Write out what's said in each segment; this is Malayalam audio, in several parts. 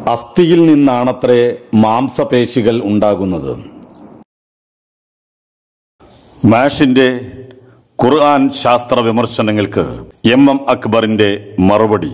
അസ്ഥിയിൽ നിന്നാണത്രേ മാംസപേശികൾ ഉണ്ടാകുന്നത് മാഷിന്റെ ഖുർആൻ ശാസ്ത്ര വിമർശനങ്ങൾക്ക് എം എം അക്ബറിന്റെ മറുപടി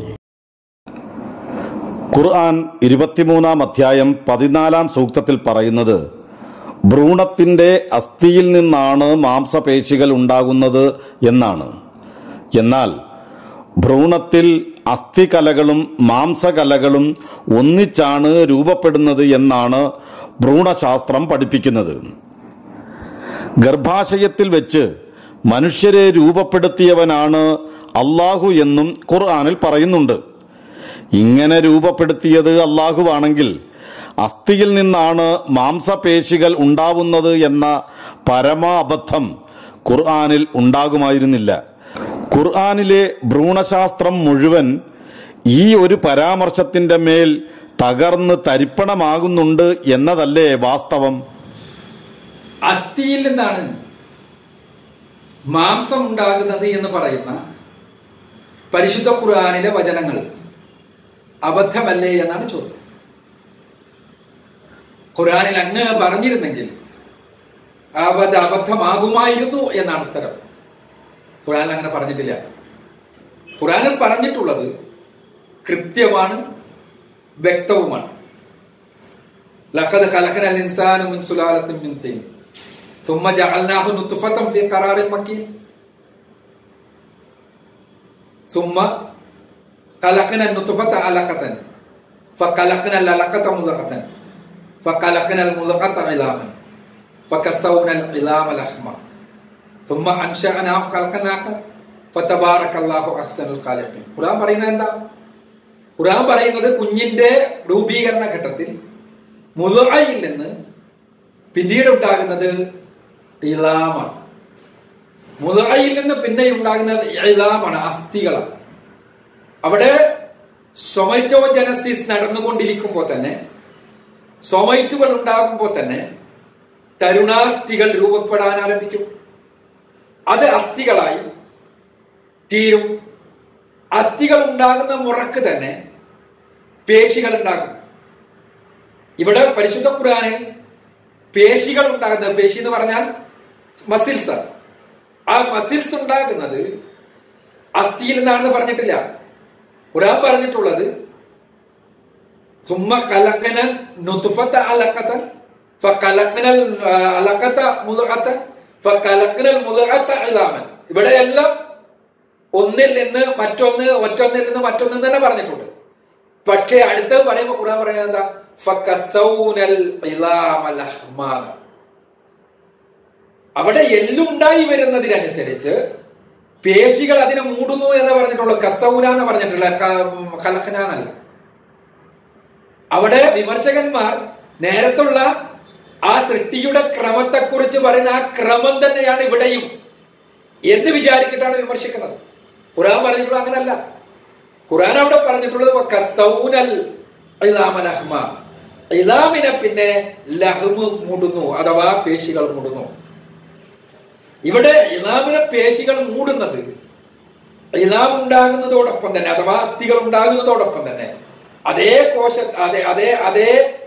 ഖുർആൻ ഇരുപത്തിമൂന്നാം അധ്യായം പതിനാലാം സൂക്തത്തിൽ പറയുന്നത് ഭ്രൂണത്തിന്റെ അസ്ഥിയിൽ നിന്നാണ് മാംസപേശികൾ ഉണ്ടാകുന്നത് എന്നാണ് എന്നാൽ ഭ്രൂണത്തിൽ അസ്ഥികലകളും മാംസകലകളും ഒന്നിച്ചാണ് രൂപപ്പെടുന്നത് എന്നാണ് ഭ്രൂണശാസ്ത്രം പഠിപ്പിക്കുന്നത് ഗർഭാശയത്തിൽ വെച്ച് മനുഷ്യരെ രൂപപ്പെടുത്തിയവനാണ് അള്ളാഹു എന്നും ഖുർആനിൽ പറയുന്നുണ്ട് ഇങ്ങനെ രൂപപ്പെടുത്തിയത് അള്ളാഹുവാണെങ്കിൽ അസ്ഥിയിൽ നിന്നാണ് മാംസപേശികൾ ഉണ്ടാവുന്നത് എന്ന പരമാബദ്ധം ഖുർആനിൽ ഉണ്ടാകുമായിരുന്നില്ല ഖുർആനിലെ ഭ്രൂണശാസ്ത്രം മുഴുവൻ ഈ ഒരു പരാമർശത്തിന്റെ മേൽ തകർന്ന് തരിപ്പണമാകുന്നുണ്ട് എന്നതല്ലേ വാസ്തവം അസ്ഥിയിൽ നിന്നാണ് മാംസം ഉണ്ടാകുന്നത് എന്ന് പറയുന്ന പരിശുദ്ധ ഖുർആാനിലെ വചനങ്ങൾ അബദ്ധമല്ലേ എന്നാണ് ചോദ്യം ഖുർആാനിൽ അങ്ങ് പറഞ്ഞിരുന്നെങ്കിൽ അത് അബദ്ധമാകുമായിരുന്നു എന്നാണ് ഉത്തരം ഖുർആനിൽ അങ്ങനെ പറഞ്ഞിട്ടില്ല ഖുർആനിൽ പറഞ്ഞിട്ടുള്ളത് കൃത്യമാണ് വ്യക്തവുമാണ് ലഖദ് ഖലഖനൽ ഇൻസാന മിൻ സുലാലത്തിൻ മിൻ തീൻ ثم جعلناه نطفة في قرار مكين ثم خلقنا النطفة علقة فخلقنا العلقة مضغة فخلقنا المضغة عظاما فكسونا العظام لحما ثم أنشأناه خلقا آخر فتبارك الله أحسن الخالقين ഖുർആൻ പറയുന്നത് എന്താ ഖുർആൻ പറയുന്നത് കുഞ്ഞിന്റെ രൂപീകരണ ഘട്ടത്തിൽ മുതയിൽ നിന്ന് പിന്നീട് ഉണ്ടാകുന്നത് ഇലാമാണ് മുതയിൽ നിന്ന് പിന്നെ ഉണ്ടാകുന്നത് ഇലാമാണ് അസ്ഥികളാണ് അവിടെ സൊമൈറ്റോജനസിസ് നടന്നുകൊണ്ടിരിക്കുമ്പോൾ തന്നെ സൊമൈറ്റുകൾ ഉണ്ടാകുമ്പോൾ തന്നെ തരുണാസ്ഥികൾ രൂപപ്പെടാൻ ആരംഭിക്കും അത് അസ്ഥികളായി തീരും അസ്ഥികൾ ഉണ്ടാകുന്ന മുറക്ക് തന്നെ പേശികൾ ഉണ്ടാകും ഇവിടെ പരിശുദ്ധ ഖുർആനിൽ പേശികൾ ഉണ്ടാകുന്നത് പേശി എന്ന് പറഞ്ഞാൽ മസിൽസ് ആണ് ആ മസിൽസ് ഉണ്ടാകുന്നത് അസ്ഥിയിൽ നിന്നാണെന്ന് പറഞ്ഞിട്ടില്ല ഖുർആൻ പറഞ്ഞിട്ടുള്ളത് സുമ്മ കലക്കന നുത്ഫത്ത അലക്കത്തൻ ഫകലക്കന അലക്കത്ത മുതകത്തൻ ഫകലക്കന മുതകത്ത ഇലാമൻ ഇവിടെ എല്ലാം ഒന്നിൽ നിന്ന് മറ്റൊന്ന് മറ്റൊന്നിൽ നിന്ന് മറ്റൊന്നിൽ തന്നെ പറഞ്ഞിട്ടുണ്ട് പക്ഷേ അടുത്തത് പറയുമ്പോൾ ഖുർആൻ പറയുന്നത് എന്താ ഫകസൗനൽ ഇലാമ ലഹ്മാന അവിടെ എല്ലുണ്ടായി വരുന്നതിനനുസരിച്ച് പേശികൾ അതിനെ മൂടുന്നു എന്ന് പറഞ്ഞിട്ടുള്ളൂ കസൗന എന്ന് പറഞ്ഞിട്ടുള്ള കലഹനാനല്ല അവിടെ വിമർശകന്മാർ നേരത്തുള്ള ആ സൃഷ്ടിയുടെ ക്രമത്തെക്കുറിച്ച് പറയുന്ന ആ ക്രമം തന്നെയാണ് ഇവിടെയും എന്ന് വിചാരിച്ചിട്ടാണ് വിമർശിക്കുന്നത് ഖുറാൻ പറഞ്ഞിട്ടുള്ളത് അങ്ങനല്ല ഖുറാൻ അവിടെ പറഞ്ഞിട്ടുള്ളത് കസൗനൽ ഇലാമലഹ്മ ഇലാമിനെ പിന്നെ ലഹ്മ് മൂടുന്നു അഥവാ പേശികൾ മൂടുന്നു ഇവിടെ ഇലാമിനെ പേശികൾ മൂടുന്നത് ഇലാം ഉണ്ടാകുന്നതോടൊപ്പം തന്നെ അഥവാ അസ്ഥികൾ ഉണ്ടാകുന്നതോടൊപ്പം തന്നെ അതേ കോശ അതേ അതേ അതേ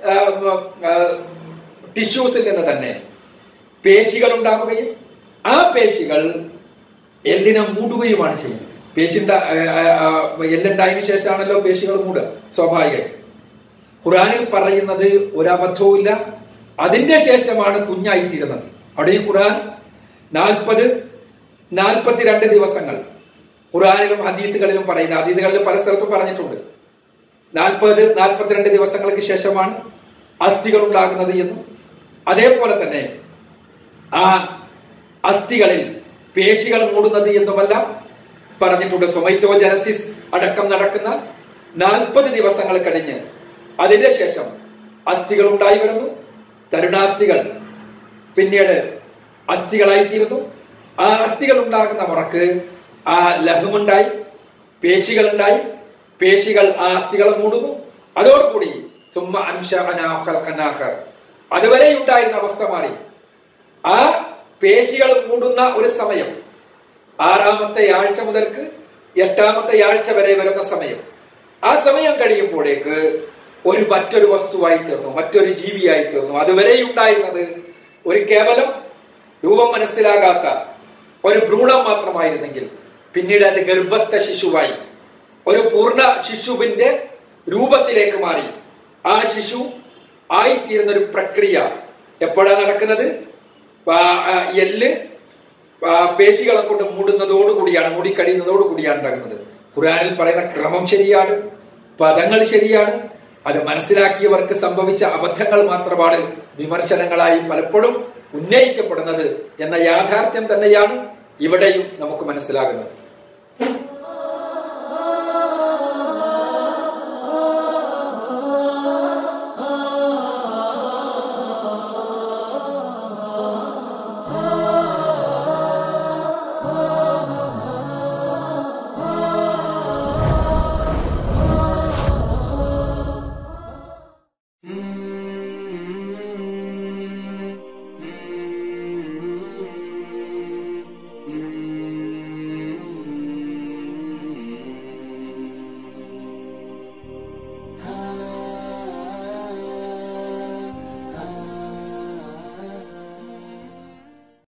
ടിഷ്യൂസിൽ നിന്ന് തന്നെ പേശികൾ ഉണ്ടാവുകയും ആ പേശികൾ എല്ലിനെ മൂടുകയുമാണ് ചെയ്യുന്നത് പേശിണ്ട എല്ലുണ്ടായതിനു ശേഷമാണല്ലോ പേശികൾ മൂടുക സ്വാഭാവികം ഖുറാനിൽ പറയുന്നത് ഒരബദ്ധവുമില്ല അതിന്റെ ശേഷമാണ് കുഞ്ഞായിത്തീരുന്നത് അവിടെ ഈ ഖുറാൻ നാൽപ്പത് നാൽപ്പത്തിരണ്ട് ദിവസങ്ങൾ ഖുറാനിലും ഹദീത്തുകളിലും പറയുന്ന ഹദീത്തുകളിൽ പല സ്ഥലത്തും പറഞ്ഞിട്ടുണ്ട് നാൽപ്പത് നാൽപ്പത്തിരണ്ട് ദിവസങ്ങൾക്ക് ശേഷമാണ് അസ്ഥികൾ ഉണ്ടാകുന്നത് എന്നും അതേപോലെ തന്നെ ആ അസ്ഥികളിൽ പേശികൾ മൂടുന്നത് എന്നുമെല്ലാം പറഞ്ഞിട്ടുണ്ട് സൊമൈറ്റോജനസിസ് അടക്കം നടക്കുന്ന നാൽപ്പത് ദിവസങ്ങൾ കഴിഞ്ഞ് അതിന്റെ ശേഷം അസ്ഥികൾ ഉണ്ടായി വരുന്നു തരുണാസ്ഥികൾ പിന്നീട് അസ്ഥികളായിത്തീരുന്നു ആ അസ്ഥികൾ ഉണ്ടാകുന്ന മുറക്ക് ആ ലഹമുണ്ടായി പേശികൾ ഉണ്ടായി പേശികൾ ആ അസ്ഥികളെ മൂടുന്നു അതോടുകൂടി സുമ്മ അൻഷ അനാഹർ അതുവരെ ഉണ്ടായിരുന്ന അവസ്ഥ മാറി ആ പേശികൾ മൂടുന്ന ഒരു സമയം ആറാമത്തെ ആഴ്ച മുതൽക്ക് എട്ടാമത്തെ ആഴ്ച വരെ വരുന്ന സമയം ആ സമയം കഴിയുമ്പോഴേക്ക് ഒരു മറ്റൊരു വസ്തുവായി തീർന്നു മറ്റൊരു ജീവിയായി തീർന്നു അതുവരെ ഉണ്ടായിരുന്നത് ഒരു കേവലം രൂപം മനസ്സിലാകാത്ത ഒരു ഭ്രൂണം മാത്രമായിരുന്നെങ്കിൽ പിന്നീട് അത് ഗർഭസ്ഥ ശിശുവായി ഒരു പൂർണ്ണ ശിശുവിന്റെ രൂപത്തിലേക്ക് മാറി ആ ശിശു ആയിത്തീരുന്ന ഒരു പ്രക്രിയ എപ്പോഴാണ് നടക്കുന്നത് ആ, ആ, എല്ല് ആ, പേശികളെ കൊണ്ട് മൂടുന്നതോടുകൂടിയാണ് മൂടിക്കഴിയുന്നതോടുകൂടിയാണ് ഉണ്ടാകുന്നത് ഖുറാനിൽ പറയുന്ന ക്രമം ശരിയാണ് പദങ്ങൾ ശരിയാണ് അത് മനസ്സിലാക്കിയവർക്ക് സംഭവിച്ച അബദ്ധങ്ങൾ മാത്രമാണ് വിമർശനങ്ങളായി പലപ്പോഴും ഉന്നയിക്കപ്പെടുന്നത് എന്ന യാഥാർത്ഥ്യം തന്നെയാണ് ഇവിടെയും നമുക്ക് മനസ്സിലാകുന്നത്